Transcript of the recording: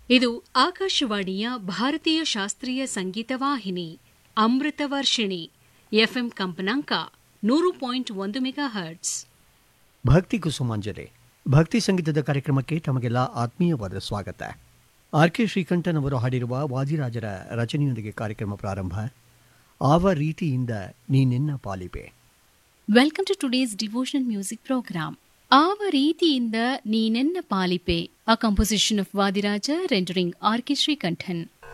ಇದು ಆಕಾಶವಾಣಿಯ ಭಾರತೀಯ ಶಾಸ್ತ್ರೀಯ ಸಂಗೀತ ವಾಹಿನಿ ಅಮೃತ ವರ್ಷಿಣಿ ಎಫ್ಎಂ ಕಂಪನಾಂಕ ನೂರು ಪಾಯಿಂಟ್ ಒಂದು ಮೆಗಾ ಹರ್ಟ್ಸ್ ಭಕ್ತಿ ಕುಸುಮಾಂಜಲಿ ಭಕ್ತಿ ಸಂಗೀತದ ಕಾರ್ಯಕ್ರಮಕ್ಕೆ ತಮಗೆಲ್ಲ ಆತ್ಮೀಯವಾದ ಸ್ವಾಗತ ಆರ್ ಕೆ ಶ್ರೀಕಂಠನ್ ಅವರು ಹಾಡಿರುವ ವಾದಿರಾಜರ ರಚನೆಯೊಂದಿಗೆ ಕಾರ್ಯಕ್ರಮ ಪ್ರಾರಂಭ ಆವ ರೀತಿಯಿಂದ ನೀನೆನ್ನ ಪಾಲಿಪೆ Welcome to today's devotional music program. ಆವ ರೀತಿಯಿಂದ ನೀನೆನ್ನ ಪಾಲಿಪೆ a composition of Vadiraja rendering R.K. Srikantan.